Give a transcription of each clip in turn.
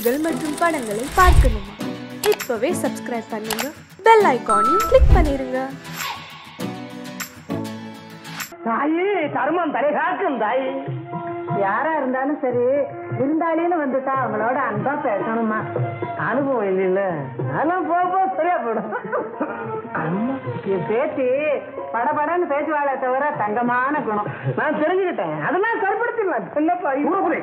நிகழ்ச்சிகள் மற்றும் படங்களை பார்க்கணுமா இப்பவே சப்ஸ்கிரைப் பண்ணுங்க பெல் ஐகானையும் கிளிக் பண்ணிருங்க தாயே கர்மம் தலைகாக்கும் தாயே யாரா இருந்தாலும் சரி விருந்தாளின்னு வந்துட்டா அவங்களோட அன்பா பேசணுமா அனுபவம் இல்லைல்ல அதெல்லாம் போக போக சரியா போயிடும் அம்மா, என் பேத்தி படபடன்னு பேசுவாளே தவிர தங்கமான குணம் நான் தெரிஞ்சுக்கிட்டேன் அதெல்லாம் சரிப்படுத்திடலாம் என்னப்பா இவ்வளவு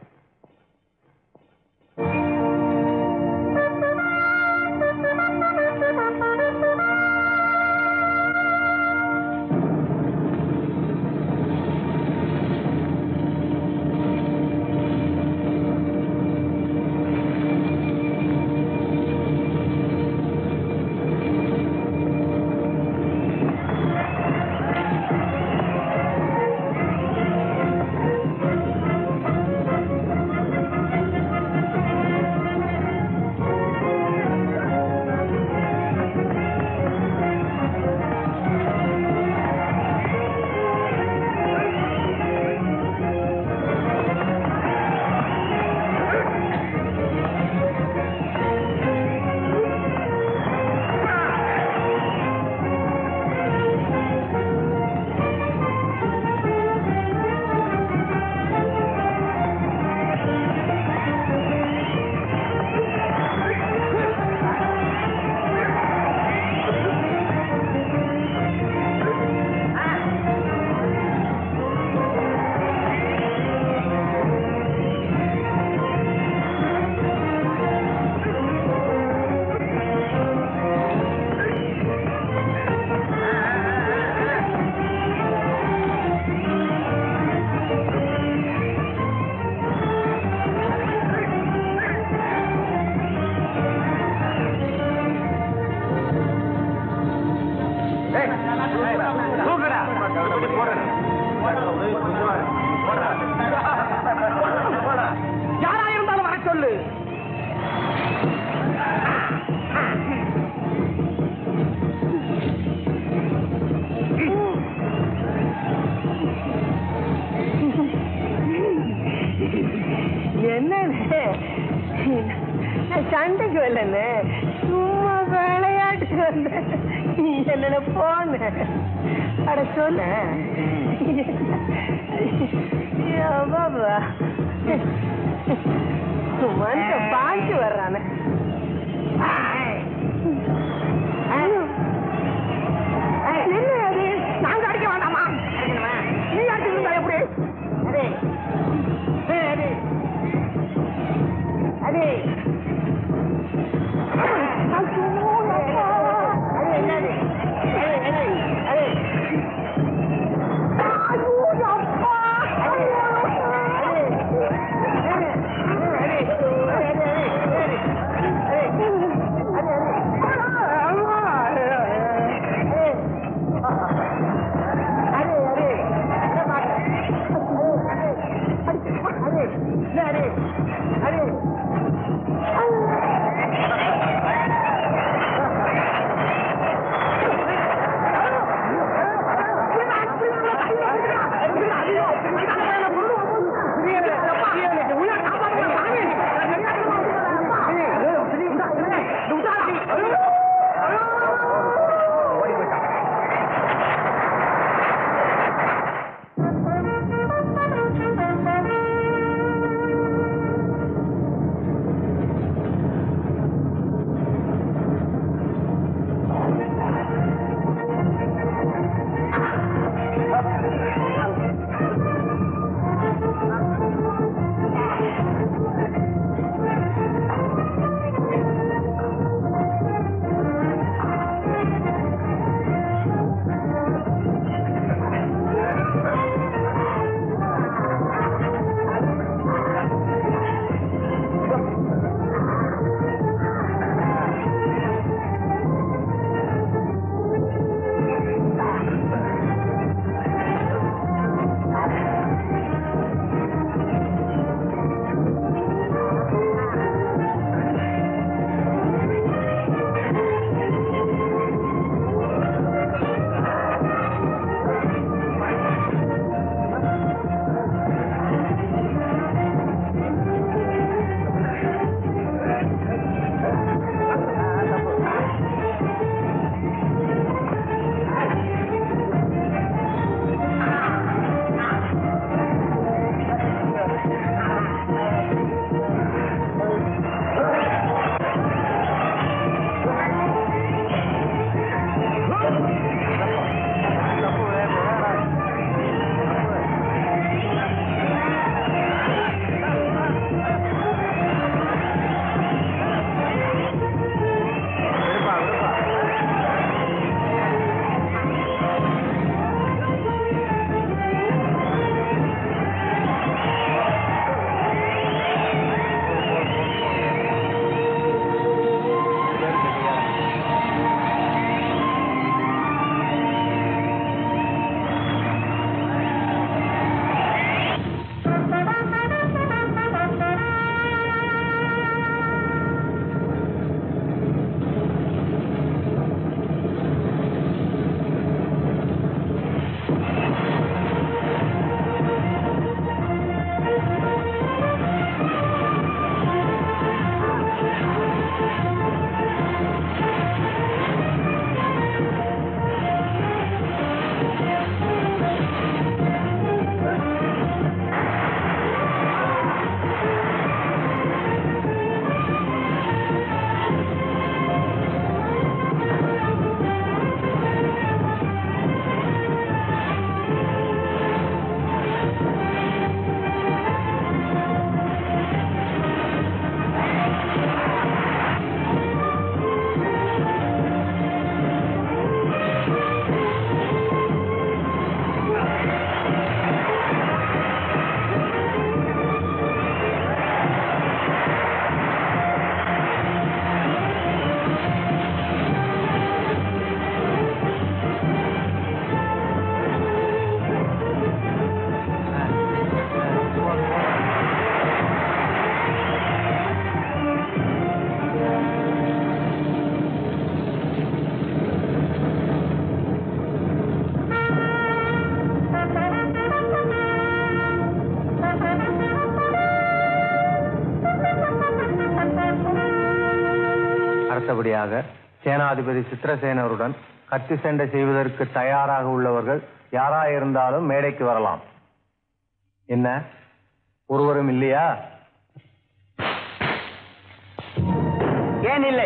யாரா இருந்தாலும் வர சொல்லு என்னன்னு சண்டைக்கு வரலன்னு சும்மா விளையாட்டு வந்தேன் என்னோட போன அட சொன்ன பாபா மனுஷன் பாஞ்சு வர்றானே என்ன அது நாங்க அடிக்க வேண்டாமா நீ அடிச்சிருந்தா எப்படி அதே அதே அதே அரே அடுத்தபடியாக சேனாதிபதி சித்திரசேனருடன் கத்தி சண்டை செய்வதற்கு தயாராக உள்ளவர்கள் யாராயிருந்தாலும் மேடைக்கு வரலாம் என்ன ஒருவரும் இல்லையா ஏன் இல்லை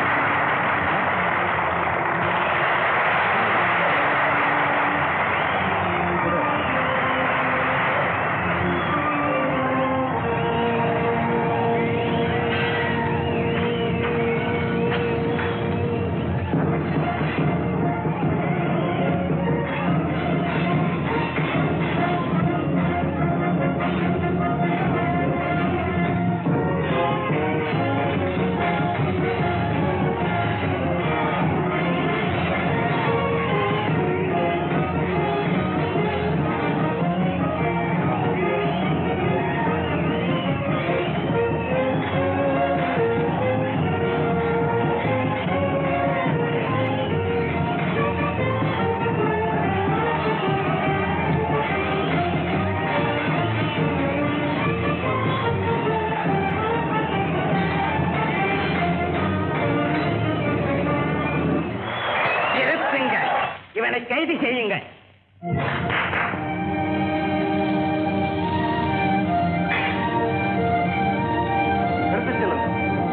நிறுத்துங்கள் இவனை கைது செய்யுங்கள் எடுத்துச் செல்லுங்கள்.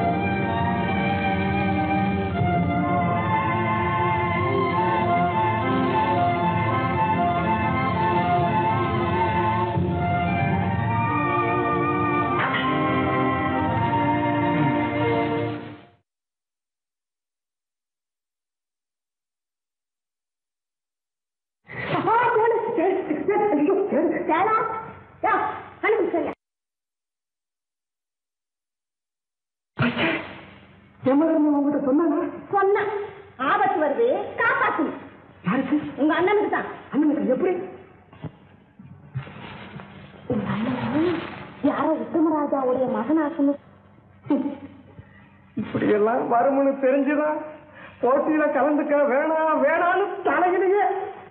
சொன்ன ஆபத்து வருது காப்பாத்தணும் யாருக்கு உங்க அண்ணனுக்கு தான் அண்ணனுக்கு எப்படி உங்க அண்ணன் யாரோ உத்தமராஜாவுடைய மகனாக்கணும் இப்படி எல்லாம் வரும்னு தெரிஞ்சுதான் போட்டியில கலந்துக்க வேணாம் வேணாம்னு தலையிலேயே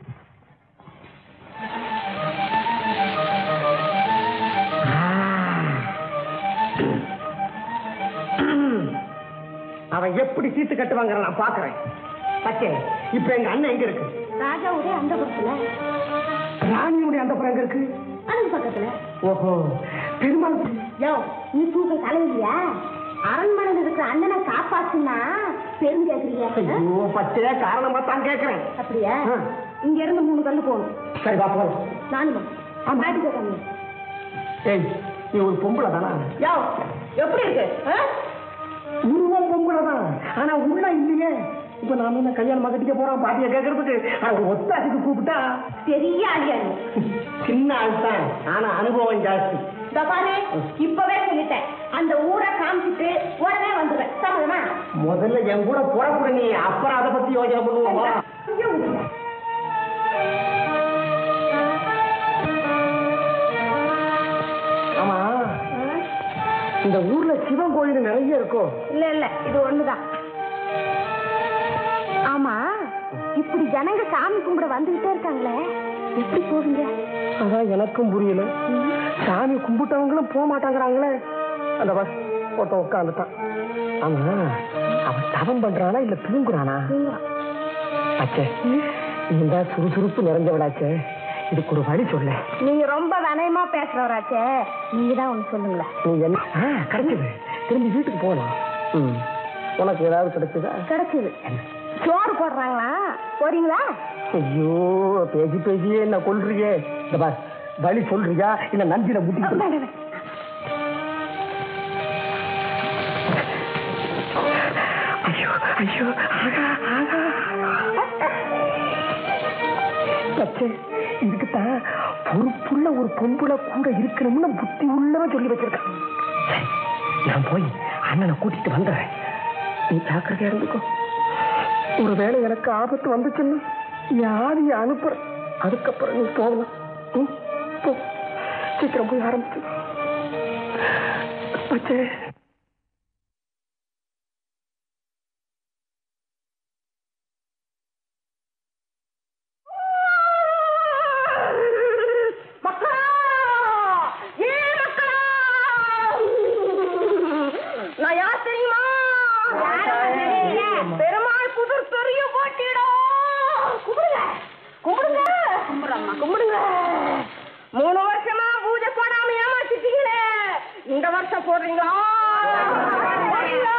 அவன் எப்படி சீட்டு கட்டுவாங்க நான் பாக்குறேன் பச்சே இப்ப எங்க அண்ணன் எங்க இருக்கு ராஜாவுடைய அந்த பக்கத்துல ராணியுடைய அந்த எங்க இருக்கு அதுக்கு பக்கத்துல ஓஹோ பெருமாள் யோ நீ தூக்க தலைவியா அரண்மனையில் இருக்கிற அண்ணனை காப்பாத்துனா பெரும் கேக்குறியா ஐயோ பச்சே காரணமா தான் கேட்கிறேன் அப்படியா ஆ. இங்க இருந்து மூணு கல்லு போகணும் சரி வா போலாம் நானுமா மாட்டி கேட்காங்க ஏய் நீ ஒரு பொம்பளை தானா யோ எப்படி இருக்கு ஆ? உருவம் பொம்பளை தான் ஆனா உள்ள இல்லையே இப்ப நாம என்ன கல்யாணம் கட்டிக்க போறோம் பாட்டிய கேட்கறதுக்கு அவன் ஒத்தாசிக்கு கூப்பிட்டா பெரிய ஆளியா நீ சின்ன ஆள் தான் ஆனா அனுபவம் ஜாஸ்தி இதோ பாரு இப்பவே சொல்லிட்டேன் அந்த ஊரை காமிச்சிட்டு உடனே வந்துடுவேன் சம்மதமா முதல்ல என் கூட புறப்படு நீ அப்புறம் அதை பத்தி யோசனை பண்ணுவோம் வா. இங்கே விடுங்க. ஆமா இந்த ஊர்ல சிவன் கோயில் நிறைய இருக்கும் இல்ல இல்ல இது ஒண்ணுதான் ஆமா இப்படி ஜனங்க சாமி கும்பிட வந்துகிட்டே இருக்காங்களே எப்படி போவீங்க அதான் எனக்கும் புரியல சாமி கும்பிட்டவங்களும் போக மாட்டாங்கிறாங்களே அந்த பஸ் ஒருத்தன் உட்காந்துட்டான் ஆமா அவன் தவம் பண்றானா இல்ல தூங்குறானா அச்சே இந்த சுறுசுறுப்பு நிறைஞ்சவளாச்சே இதுக்கு ஒரு வழி சொல்ல நீங்க ரொம்ப வனயமா பேசுறவராச்சே நீங்க தான் ஒண்ணு சொல்லுங்களேன் நீ என்ன ஆ, கிடைச்சது திரும்பி வீட்டுக்கு போகலாம் ம் உனக்கு ஏதாவது கிடைச்சதா கிடைச்சது சோறு போடுறாங்களா போறீங்களா ஐயோ பேசி பேசியே என்ன கொல்றியே இந்த பார் வழி சொல்றியா இல்ல நஞ்சில முட்டிக்கிட்டு ஐயோ ஐயோ ஆகா ஆகா பச்சை இதுக்குத்தான் பொறுப்புள்ள ஒரு பொம்புல கூட இருக்கணும்னு புத்தி உள்ளவன் சொல்லி வச்சிருக்கான் சரி, நான் போய் அண்ணனை கூட்டிட்டு வந்துடுறேன் நீ ஜாக்கிரதையா இருந்துக்கோ ஒருவேளை எனக்கு ஆபத்து வந்துச்சுன்னு யாரையும் அனுப்புற அதுக்கப்புறம் நீ போகலாம் ம், போ சீக்கிரம் போய் ஆரம்பிச்சு பச்சை மக்களா ஏ மக்களா நான் யார் தெரியுமா பெருமாள் புதூர் பெரிய போட்டிடும் கும்பிடுங்க கும்பிடுங்க கும்பிடுறம்மா கும்பிடுங்க மூணு வருஷமா பூஜை போடாம ஏமாத்திட்டீங்களே இந்த வருஷம் போடுறீங்களா போடுறீங்களா?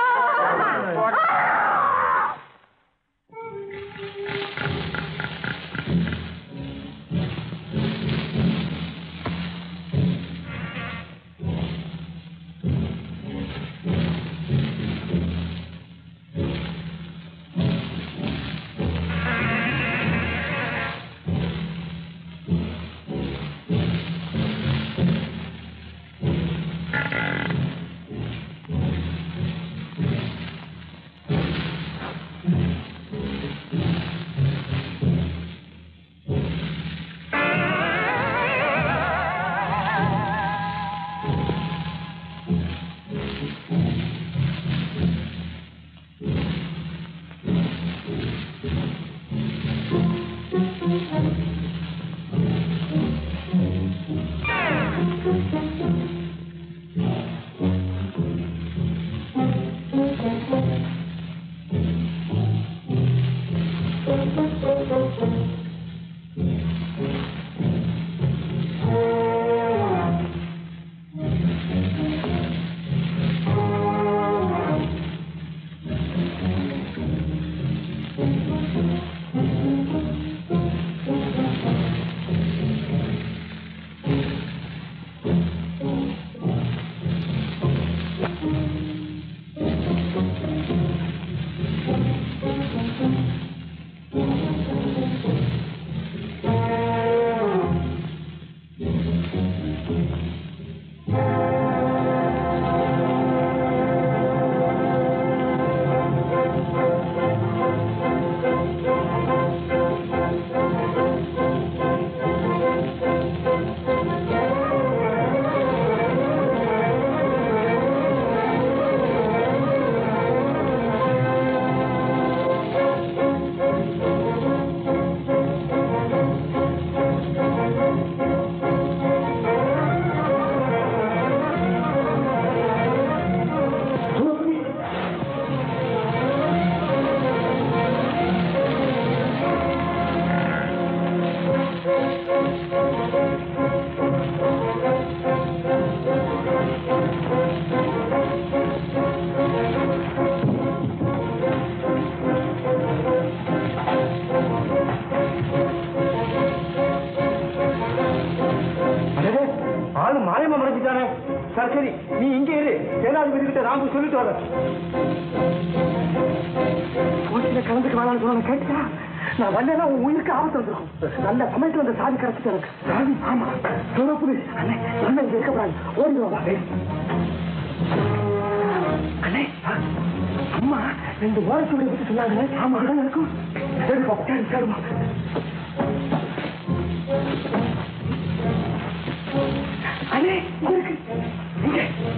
அடடே, ஆளு மாயமா மறைஞ்சிட்டானே சரி சரி நீ இங்க இரு சேனாதிபதி கிட்ட ராமு சொல்லிட்டு வர போட்டியில கலந்துக்க வேணாம்னு சொன்ன கேட்டா நான் வந்தேன்னா உன் உயிருக்கு ஆபத்து வந்திருக்கும் நல்ல சமயத்துல அந்த சாதி கிடைச்சிட்டு எனக்கு சாதி ஆமா சிவப்புரி அண்ணே அண்ணன் இங்க இருக்கக்கூடாது ஓடிடுவா அண்ணே ஆ, அம்மா ரெண்டு ஓரச்சுவடியை பத்தி சொன்னாங்களே ஆமா அதான் இருக்கும் சரிப்பா சரி சரிம்மா அண்ணே இங்க இருக்கு இங்க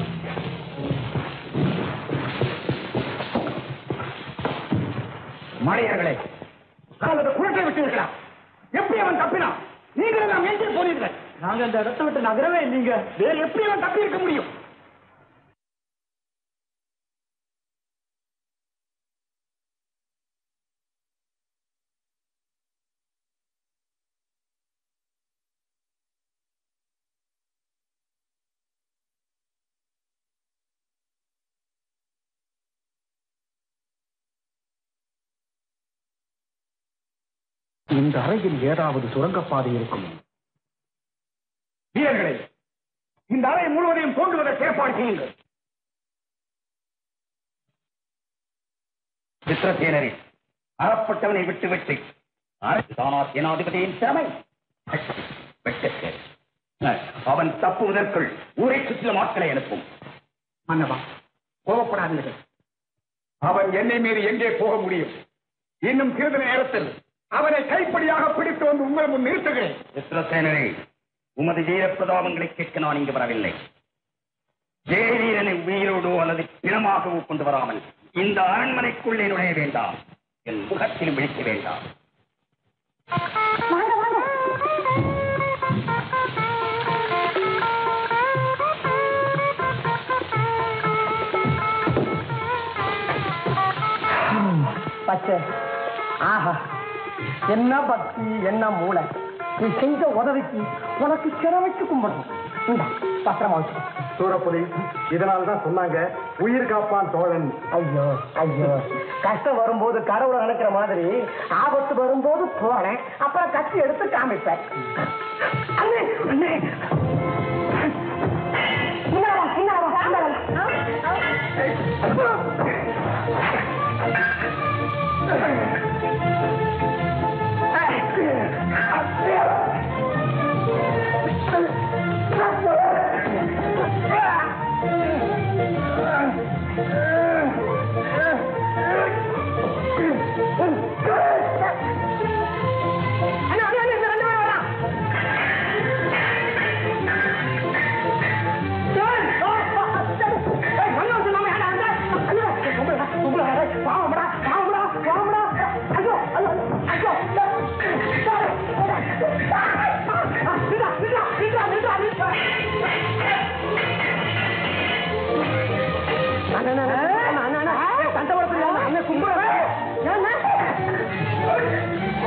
மடையர்களே காலத்தை குழந்தை விட்டு இருக்கலாம் எப்படி அவன் தப்பினான் நீங்கள் நாம் எங்கே போனீர்கள் நாங்க அந்த இடத்த விட்டு நகரவே இல்லைங்க வேறு எப்படி அவன் தப்பி இருக்க முடியும் இந்த அறையில் ஏதாவது சுரங்கப்பாதை இருக்கும் வீரர்களே இந்த அறை முழுவதையும் தோன்றுவதற்கு ஏற்பாடு செய்யுங்கள் சித்திரசேனரே அறப்பட்டவனை விட்டு விட்டு அரசானா சேனாதிபதியின் திறமை வெட்டச்சே அவன் தப்புவதற்குள் ஊரை சுற்றிலும் ஆட்களை அனுப்பும் மன்னவா கோபப்படாதீர்கள் அவன் என்னை மீறி எங்கே போக முடியும் இன்னும் சிறிது நேரத்தில் அவனை கைப்படியாக பிடித்து வந்து உங்கள் முன் நிறுத்துகிறேன் சித்திரசேனரே உமது வீர பிரதாபங்களை கேட்க நான் இங்கு வரவில்லை ஜெயவீரனை உயிரோடோ அல்லது பிணமாகவோ கொண்டு வராமல் இந்த அரண்மனைக்குள்ளே நுழைய வேண்டாம் என் முகத்தில் விழிக்க வேண்டாம் வாங்க வாங்க ஆச்சே ஆஹா என்ன பக்தி என்ன மூளை நீ செஞ்ச உதவிக்கு உனக்கு சிறவைக்கு கும்பிடணும் இந்த பத்திரமா வச்சு சூரப்புலி இதனால தான் சொன்னாங்க உயிர் காப்பான் தோழன் ஐயோ ஐயோ கஷ்டம் வரும்போது கடவுளை நினைக்கிற மாதிரி ஆபத்து வரும்போது போனேன் அப்புறம் கத்தி எடுத்து காமிப்பேன் அண்ணே, அண்ணே. பின்னால வா, பின்னால வா, பின்னால வா. அண்ணே, அண்ணே, அண்ணே, இந்த ரெண்டு பேரும் வரான். டேய், ஆ, ஆ, டேய், ஏய், மண்ணை வச்சு நாம ஏன்டா அங்க? ஐயோ, கும்பலா, கும்பலா, டேய், பாவம்டா, பாவம்டா, பாவம்டா. ஐயோ, ஐயோ, ஐயோ, டேய், டேய், டேய், ஆ, நின்றா, நின்றா, நின்றா, நின்றா, நின்றா. அண்ணே, அண்ணே, அண்ணே, அண்ணே, அண்ணே, சண்டை போட தெரியாது, அண்ணே, கும்பலா. ஏண்ணே?